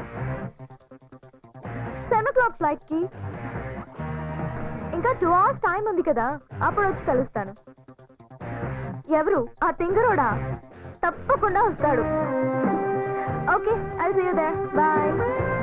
Seven ఓ clock flight కి ఇంకా two hours time ఉంది కదా అప్పుడు వచ్చి కలుస్తాను ఎవరు ఆ తింగరోడా తప్పకుండా వస్తాడు okay I see you there bye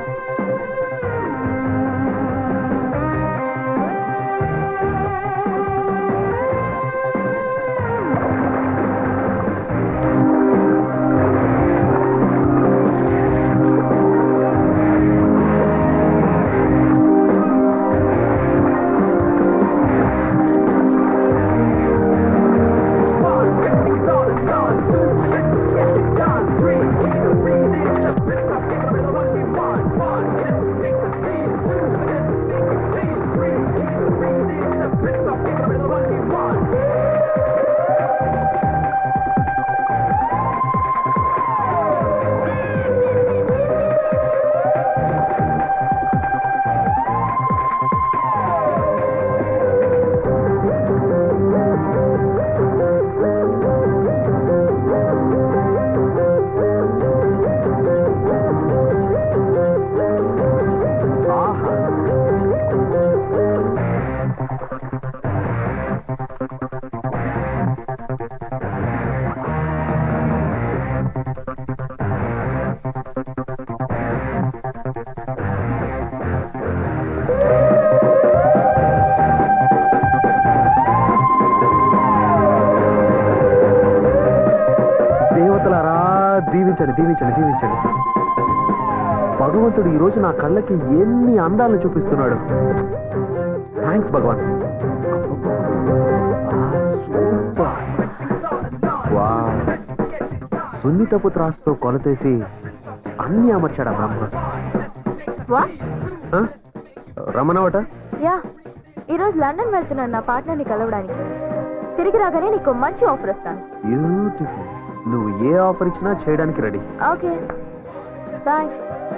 ఆహా దేవతలారా దీవించండి దీవించండి దీవించండి భగవంతుడు ఈ రోజు నా కళ్ళకి ఎన్ని అందాలను చూపిస్తున్నాడు థ్యాంక్స్ భగవాన్ సూపర్ వావ్. సున్నితపు త్రాసుతో కొలతేసి అన్ని అమర్చాడా బ్రహ్మ వా ఆ? రమణవట యా ఈరోజు లండన్ వెళ్తున్నాను నా పార్ట్నర్ని కలవడానికి తిరిగి రాగానే నీకు మంచి ఆఫర్ ఇస్తాను బ్యూటిఫుల్ నువ్వు ఏ ఆఫర్ ఇచ్చినా చేయడానికి రెడీ ఓకే బాయ్